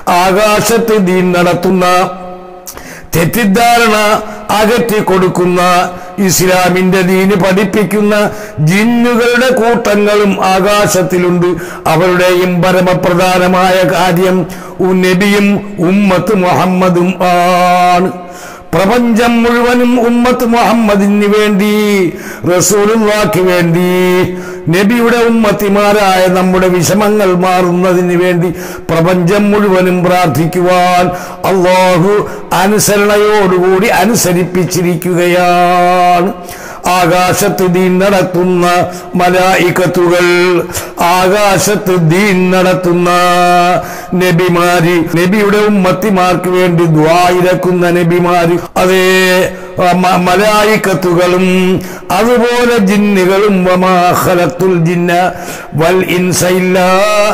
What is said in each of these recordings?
ആകാശത്ത് ദീൻ നടത്തുന്ന തെറ്റിദ്ധാരണ അകറ്റി കൊടുക്കുന്ന ഇസ്ലാമിന്റെ ദീന് പഠിപ്പിക്കുന്ന ജിന്നുകളുടെ കൂട്ടങ്ങളും ആകാശത്തിലുണ്ട് അവരുടെയും പരമപ്രധാനമായ കാര്യം ഉ- നബിയും ഉമ്മത്ത് മുഹമ്മദും ആണ് പ്രപഞ്ചം മുഴുവനും ഉമ്മത്ത് മുഹമ്മദിന് വേണ്ടി റസൂലുള്ളാക്ക് വേണ്ടി നബിയുടെ ഉമ്മത്തിമാരായ നമ്മുടെ വിഷമങ്ങൾ മാറുന്നതിന് വേണ്ടി പ്രപഞ്ചം മുഴുവനും പ്രാർത്ഥിക്കുവാൻ അള്ളാഹു അനുസരണയോടുകൂടി അനുസരിപ്പിച്ചിരിക്കുകയാണ് ആകാശത്ത് ദീൻ നടത്തുന്ന മലായിക്കത്തുകൾ ആകാശത്ത് ദീൻ നടത്തുന്ന നബിമാര് നബിയുടെ ഉമ്മത്തിമാർക്ക് വേണ്ടി ദ്വായിരക്കുന്ന നബിമാര് അതേ മ- മലായിക്കത്തുകളും അതുപോലെ ജിന്നുകളും വമാഖലത്തുൽ ജിന്ന വൽ ഇൻസ ഇല്ലാ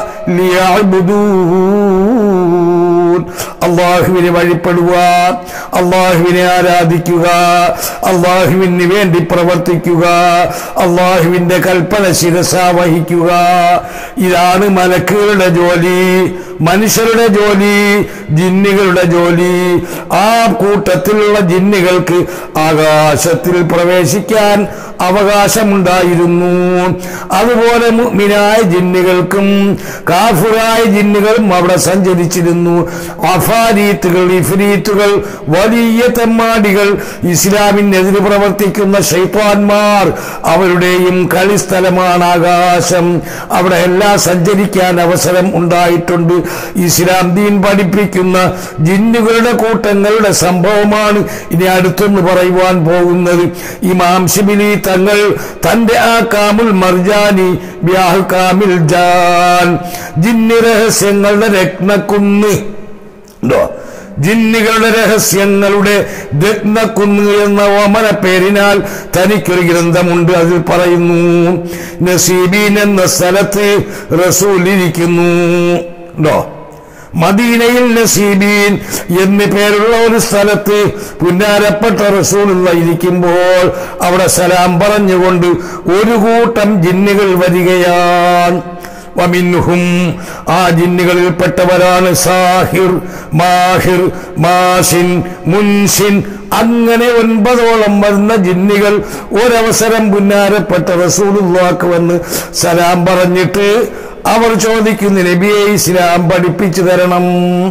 ലിയഅ്ബുദൂൻ അള്ളാഹുവിനെ വഴിപ്പെടുവാൻ അള്ളാഹുവിനെ ആരാധിക്കുക അള്ളാഹുവിന് വേണ്ടി പ്രവർത്തിക്കുക അള്ളാഹുവിന്റെ കൽപ്പന ശിരസ വഹിക്കുക ഇതാണ് മലക്കുകളുടെ ജോലി മനുഷ്യരുടെ ജോലി ജിന്നുകളുടെ ജോലി ആ കൂട്ടത്തിലുള്ള ജിന്നുകൾക്ക് ആകാശത്തിൽ പ്രവേശിക്കാൻ അവകാശമുണ്ടായിരുന്നു അതുപോലെ മുഅ്മിനായ ജിന്നുകൾക്കും കാഫുറായ ജിന്നുകളും അവിടെ സഞ്ചരിച്ചിരുന്നു അഫാരീത്തുകൾ ഇഫ്രീത്തുകൾ വലിയ തെമ്മാടികൾ ഇസ്ലാമിനെതിരെ പ്രവർത്തിക്കുന്ന ഷൈത്വാന്മാർ അവരുടെയും കളിസ്ഥലമാണ് ആകാശം അവിടെ എല്ലാം സഞ്ചരിക്കാൻ അവസരം ഉണ്ടായിട്ടുണ്ട് ഇസ്ലാം ദീൻ പഠിപ്പിക്കുന്ന ജിന്നുകളുടെ കൂട്ടങ്ങളുടെ സംഭവമാണ് ഇനി അടുത്തൊന്ന് പറയുവാൻ പോകുന്നത് ഇമാം ഷിബിലി തങ്ങൾ തന്റെ ആ കാമുൽ മർജാനി ബ്യാഹ് കാമിൽ ജാൻ ജിന്ന് രഹസ്യങ്ങളുടെ രത്നക്കുന്ന് ഉണ്ടോ ജിന്നുകളുടെ രഹസ്യങ്ങളുടെ ദഗ്നക്കുന്ന് എന്ന ഓമന പേരിനാൽ തനിക്കൊരു ഗ്രന്ഥമുണ്ട് അതിൽ പറയുന്നു നസീബീൻ എന്ന സ്ഥലത്ത് റസൂൽ ഇരിക്കുന്നു ഉണ്ടോ മദീനയിൽ നസീബീൻ എന്ന് പേരുള്ള ഒരു സ്ഥലത്ത് പുന്നാരപ്പെട്ട റസൂലുള്ള ഇരിക്കുമ്പോൾ അവിടെ സലാം പറഞ്ഞുകൊണ്ട് ഒരു കൂട്ടം ജിന്നുകൾ വരികയാണ് വമിൻഹും ആ ജിന്നുകളിൽപ്പെട്ടവരാണ് സാഹിർ മാഹിർ മാഷിൻ മുൻഷിൻ അങ്ങനെ ഒൻപതോളം വരുന്ന ജിന്നുകൾ ഒരവസരം പുന്നാരപ്പെട്ട റസൂലുള്ളാക്ക് വന്ന് സലാം പറഞ്ഞിട്ട് അവർ ചോദിക്കുന്നു നബിയെ ഇസ്ലാം പഠിപ്പിച്ചു തരണം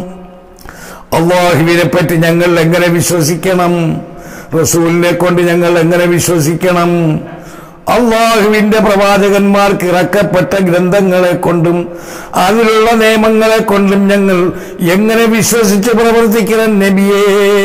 അള്ളാഹുവിനെ പറ്റി ഞങ്ങൾ എങ്ങനെ വിശ്വസിക്കണം റസൂലിനെ കൊണ്ട് ഞങ്ങൾ എങ്ങനെ വിശ്വസിക്കണം അള്ളാഹുവിന്റെ പ്രവാചകന്മാർക്ക് ഇറക്കപ്പെട്ട ഗ്രന്ഥങ്ങളെ കൊണ്ടും അതിലുള്ള നിയമങ്ങളെ കൊണ്ടും ഞങ്ങൾ എങ്ങനെ വിശ്വസിച്ച് പ്രവർത്തിക്കണം നബിയേ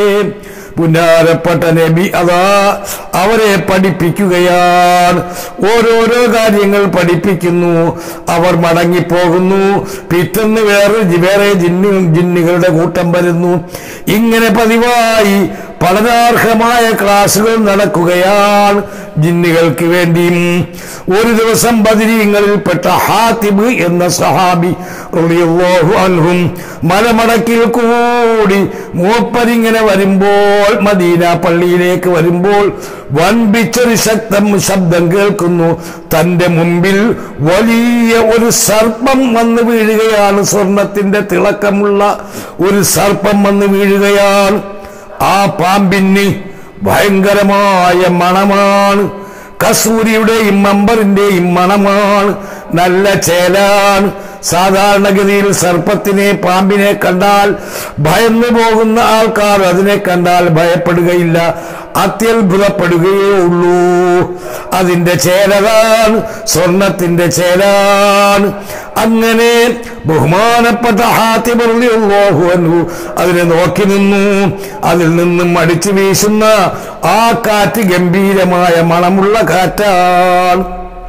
പുന്നാരപ്പെട്ട നബി അതാ അവരെ പഠിപ്പിക്കുകയാണ് ഓരോരോ കാര്യങ്ങൾ പഠിപ്പിക്കുന്നു അവർ മടങ്ങിപ്പോകുന്നു പിറ്റന്ന് വേറെ വേറെ ജിന്നു ജിന്നുകളുടെ കൂട്ടം വരുന്നു ഇങ്ങനെ പതിവായി പഠനാർഹമായ ക്ലാസുകൾ നടക്കുകയാണ് ജിന്നുകൾക്ക് വേണ്ടിയും ഒരു ദിവസം ബദിരീങ്ങളിൽപ്പെട്ട ഹാത്തിബ് എന്ന സഹാബി റളിയല്ലാഹു അൻഹും മലമടക്കിൽ കൂടി മൂപ്പരിങ്ങനെ വരുമ്പോൾ മദീന പള്ളിയിലേക്ക് വരുമ്പോൾ വൻപിച്ചൊരു ശക്തം ശബ്ദം കേൾക്കുന്നു തന്റെ മുമ്പിൽ വലിയ ഒരു സർപ്പം വന്ന് വീഴുകയാണ് സ്വർണത്തിന്റെ തിളക്കമുള്ള ഒരു സർപ്പം വന്ന് വീഴുകയാണ് ആ പാമ്പിന് ഭയങ്കരമായ മണമാണ് കസൂരിയുടെയും മമ്പറിന്റെയും മണമാണ് നല്ല ചേലാണ് സാധാരണഗതിയിൽ സർപ്പത്തിനെ പാമ്പിനെ കണ്ടാൽ ഭയന്നു പോകുന്ന ആൾക്കാർ അതിനെ കണ്ടാൽ ഭയപ്പെടുകയില്ല അത്യത്ഭുതപ്പെടുകയേ ഉള്ളൂ അതിന്റെ ചേലതാണ് സ്വർണത്തിന്റെ ചേലാണ് അങ്ങനെ ബഹുമാനപ്പെട്ട ഹാത്തിബർലിയുള്ളോഹു അതിനെ നോക്കി നിന്നു അതിൽ നിന്നും അടിച്ചു വീശുന്ന ആ കാറ്റ് ഗംഭീരമായ മണമുള്ള കാറ്റാണ്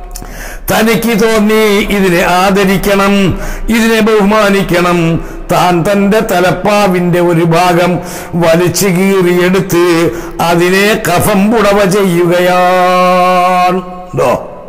തനിക്ക് തോന്നി ഇതിനെ ആദരിക്കണം ഇതിനെ ബഹുമാനിക്കണം താൻ തന്റെ തലപ്പാവിന്റെ ഒരു ഭാഗം വലിച്ചു കീറിയെടുത്ത് അതിനെ കഫം പുടവ ചെയ്യുകയാണ് ണ്ടോ?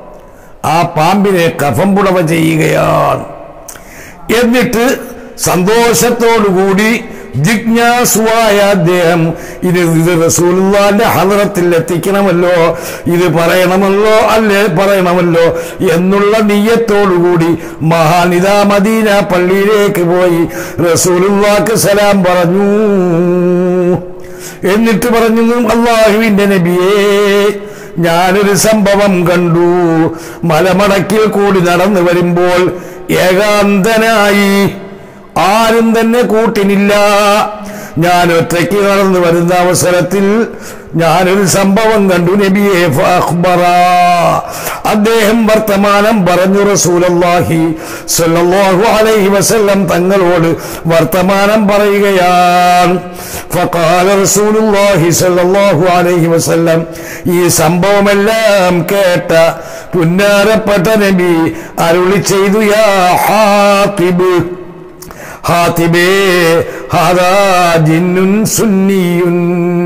ആ പാമ്പിനെ കഫം പുടവ ചെയ്യുകയാണ് എന്നിട്ട് സന്തോഷത്തോടുകൂടി ജിജ്ഞാസുവായ അദ്ദേഹം ഇത് ഇത് റസൂലുള്ളാന്റെ ഹലറത്തിൽ എത്തിക്കണമല്ലോ ഇത് പറയണമല്ലോ അല്ലേ പറയണമല്ലോ എന്നുള്ള നീയത്തോടുകൂടി മഹാനിത മദീന പള്ളിയിലേക്ക് പോയി റസൂലുള്ളാക്ക് സലാം പറഞ്ഞു എന്നിട്ട് പറഞ്ഞു അള്ളാഹുവിന്റെ നബിയേ ഞാനൊരു സംഭവം കണ്ടു മലമടക്കിൽ കൂടി നടന്നു വരുമ്പോൾ ഏകാന്തനായി ആരും തന്നെ കൂട്ടിനില്ല ഞാൻ ഒറ്റയ്ക്ക് നടന്നു വരുന്ന അവസരത്തിൽ ഞാനൊരു സംഭവം കണ്ടു നബിയെ ഫഅഖ്ബറ. അദ്ദേഹം വർത്തമാനം പറഞ്ഞു റസൂലല്ലാഹി സ്വല്ലല്ലാഹു അലൈഹി വസല്ലം തങ്ങളോട് വർത്തമാനം പറയുകയാണ് ഫഖാല റസൂലുള്ളാഹി സ്വല്ലല്ലാഹു അലൈഹി വസല്ലം ഈ സംഭവമെല്ലാം കേട്ട പുന്നാരപ്പെട്ട നബി അരുളി ചെയ്തു യാ ഹാത്തിബ് ഹാത്തിബേ ഹാദാ ജിന്നുൻ സുന്നിയുൻ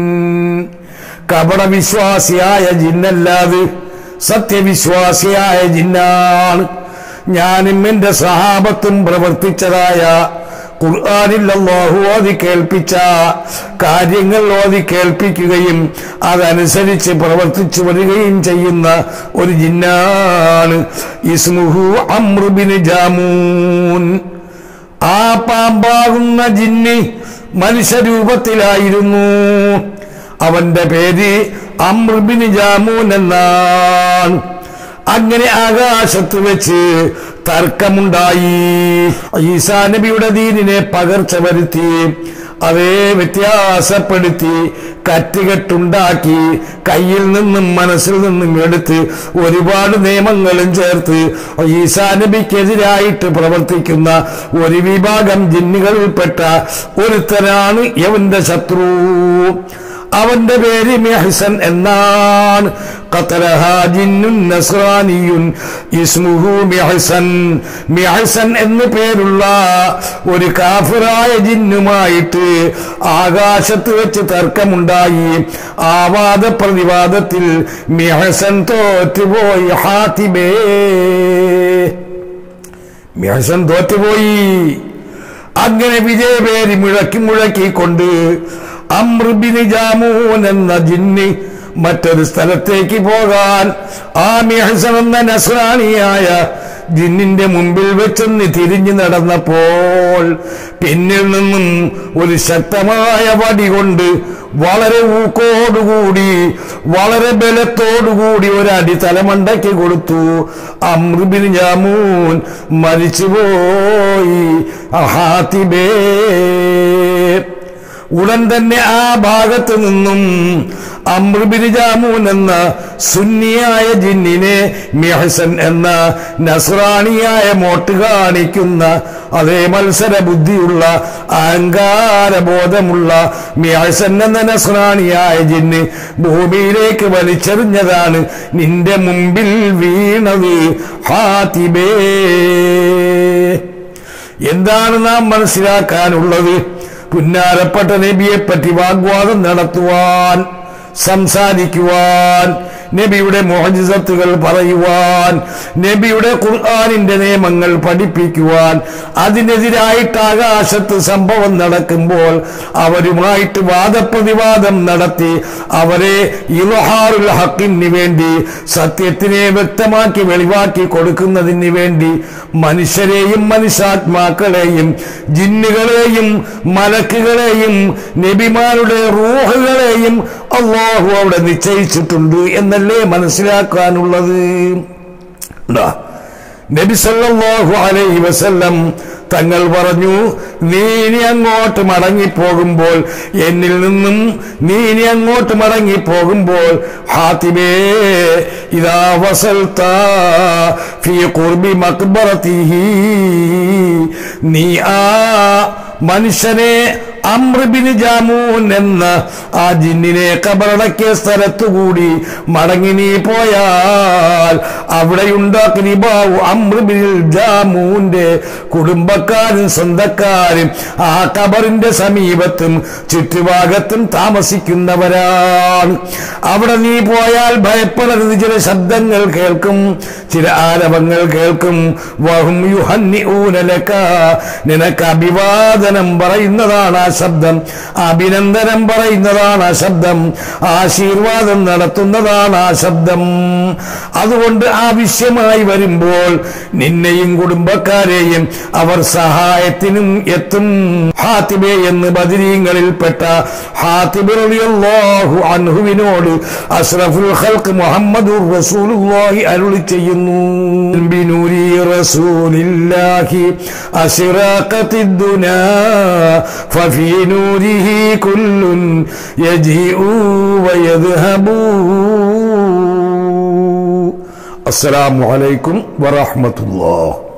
കപട വിശ്വാസിയായ ജിന്നല്ലാതെ സത്യവിശ്വാസിയായ ജിന്നാണ് ഞാനും എന്റെ സഹാബത്തും പ്രവർത്തിച്ചതായ ഖുർആാനിൽ അല്ലാഹു ഓതി കേൾപ്പിച്ച കാര്യങ്ങൾ ഓതി കേൾപ്പിക്കുകയും അതനുസരിച്ച് പ്രവർത്തിച്ചു വരികയും ചെയ്യുന്ന ഒരു ജിന്നാണ് ഇസ്മുഹു അമ്രുബിന് ജാമൂൻ ആ പാമ്പാകുന്ന ജിന്നി മനുഷ്യരൂപത്തിലായിരുന്നു അവന്റെ പേര് അമൃബിന് ജാമൂൻ എന്നാണ് അങ്ങനെ ആകാശത്ത് വെച്ച് തർക്കമുണ്ടായി ഈസാ നബിയുടെ ദീനിനെ പകർച്ച വരുത്തി അതേ വ്യത്യാസപ്പെടുത്തി കറ്റുകെട്ടുണ്ടാക്കി കയ്യിൽ നിന്നും മനസ്സിൽ നിന്നും എടുത്ത് ഒരുപാട് നിയമങ്ങളും ചേർത്ത് ഈസാ നബിക്കെതിരായിട്ട് പ്രവർത്തിക്കുന്ന ഒരു വിഭാഗം ജിന്നുകളിൽപ്പെട്ട ഒരുത്തനാണ് യവന്റെ ശത്രു അവന്റെ പേര് മെഹസൻ എന്നാണ് ഖത്തലഹാ ജിന്നുൻ നസ്രാനിയുൻ ഇസ്മുഹു മെഹസൻ മെഹസൻ എന്ന് പേരുള്ള ഒരു കാഫിറായ ജിന്നുമായിട്ട് ആകാശത്ത് വെച്ച് തർക്കമുണ്ടായി ആ വാദപ്രതിവാദത്തിൽ മെഹസൻ തോറ്റുപോയി ഹാത്തിബേ മെഹസൻ തോറ്റുപോയി അങ്ങനെ വിജയപേരി മുഴക്കി മുഴക്കിക്കൊണ്ട് അമൃബിന് ജാമൂൻ എന്ന ജിന്ന് മറ്റൊരു സ്ഥലത്തേക്ക് പോകാൻ ആ മിഹസൻ എന്ന നസ്രാണിയായ ജിന്നിന്റെ മുമ്പിൽ വെച്ചൊന്ന് തിരിഞ്ഞു നടന്നപ്പോൾ പിന്നിൽ നിന്നും ഒരു ശക്തമായ വടി കൊണ്ട് വളരെ ഊക്കോടുകൂടി വളരെ ബലത്തോടുകൂടി ഒരടി തലമണ്ടയ്ക്ക് കൊടുത്തു അമൃബിന് ജാമൂൻ മരിച്ചുപോയി അഹാത്തിബേ ഉടൻ തന്നെ ആ ഭാഗത്ത് നിന്നും അമൃബിന് ജാമൂൻ എന്ന സുന്നിയായ ജിന്നിനെ മെഹസൻ എന്ന നസ്രാണിയായ മോട്ട് കാണിക്കുന്ന അതേ മത്സര ബുദ്ധിയുള്ള അഹങ്കാരബോധമുള്ള മെഹസൻ എന്ന നസ്രാണിയായ ജിന്ന് ഭൂമിയിലേക്ക് വലിച്ചെറിഞ്ഞതാണ് നിന്റെ മുമ്പിൽ വീണത് ഹാത്തിബേ എന്താണ് നാം മനസ്സിലാക്കാനുള്ളത് പുന്നാരപ്പെട്ട നബിയെ പറ്റി വാഗ്വാദം നടത്തുവാൻ സംസാരിക്കുവാൻ നബിയുടെ മോഹജിസത്തുകൾ പറയുവാൻ നബിയുടെ ഖുർആാനിന്റെ നിയമങ്ങൾ പഠിപ്പിക്കുവാൻ അതിനെതിരായിട്ട് ആകാശത്ത് സംഭവം നടക്കുമ്പോൾ അവരുമായിട്ട് വാദപ്രതിവാദം നടത്തി അവരെ ഇലഹാറുൽ ഹക്കിന് വേണ്ടി സത്യത്തിനെ വ്യക്തമാക്കി വെളിവാക്കി കൊടുക്കുന്നതിന് വേണ്ടി മനുഷ്യരെയും മനുഷ്യാത്മാക്കളെയും ജിന്നുകളെയും മലക്കുകളെയും നബിമാരുടെ റൂഹുകളെയും അള്ളാഹു അവിടെ നിശ്ചയിച്ചിട്ടുണ്ട് എന്നല്ലേ മനസ്സിലാക്കാനുള്ളത് ഉണ്ടോ? നബി സല്ലല്ലാഹു അലൈഹി വസല്ലം തങ്ങൾ പറഞ്ഞു നീ ഇനി അങ്ങോട്ട് മടങ്ങിപ്പോകുമ്പോൾ എന്നിൽ നിന്നും നീ ഇനി അങ്ങോട്ട് മടങ്ങിപ്പോകുമ്പോൾ ഹാത്തിബേ ഇതാ വസൽത്ത ഫീ ഖുർബി മക്ബറതിഹി നീ ആ മനുഷ്യനെ അമ്രബിന് ജാമൂൻ എന്ന ആ ജിന്നിനെ കബറടക്കിയ സ്ഥലത്തുകൂടി മടങ്ങി നീ പോയാൽ അവിടെയുണ്ടാക്കി ബാവു അമ്രബിനിൽ ജാമൂന്റെ കുടുംബക്കാരും സ്വന്തക്കാരും ആ കബറിന്റെ സമീപത്തും ചുറ്റുഭാഗത്തും താമസിക്കുന്നവരാണ് അവിടെ നീ പോയാൽ ഭയപ്പെടരുത് ചില ശബ്ദങ്ങൾ കേൾക്കും ചില ആരവങ്ങൾ കേൾക്കും വഹും യുഹന്നി ഊനലക്ക നിനക്ക് അഭിവാദനം പറയുന്നതാണ് ആ ശബ്ദം അഭിനന്ദനം പറയുന്നതാണ് ആ ശബ്ദം ആശീർവാദം നടത്തുന്നതാണ് ആ ശബ്ദം അതുകൊണ്ട് ആവശ്യമായി വരുമ്പോൾ നിന്നെയും കുടുംബക്കാരെയും അവർ സഹായത്തിനും എത്തും ഹാത്തിബെ എന്ന് ബദിരീങ്ങളിൽപ്പെട്ട ഹാത്തിബ് റളിയല്ലാഹു അൻഹുവിനോട് അഷ്റഫുൽ ഖൽഖ് മുഹമ്മദുർ റസൂലുള്ളാഹി അരുളി ചെയ്യുന്നു ബിനൂരി റസൂലില്ലാഹി അശ്റാഖത്തിദ് ദുനാ ഫഫീ നൂരിഹി കുല്ലുൻ യജീഉ വയദ്ഹബു അസ്സലാമു അലൈക്കും വറഹ്മത്തുള്ളാഹി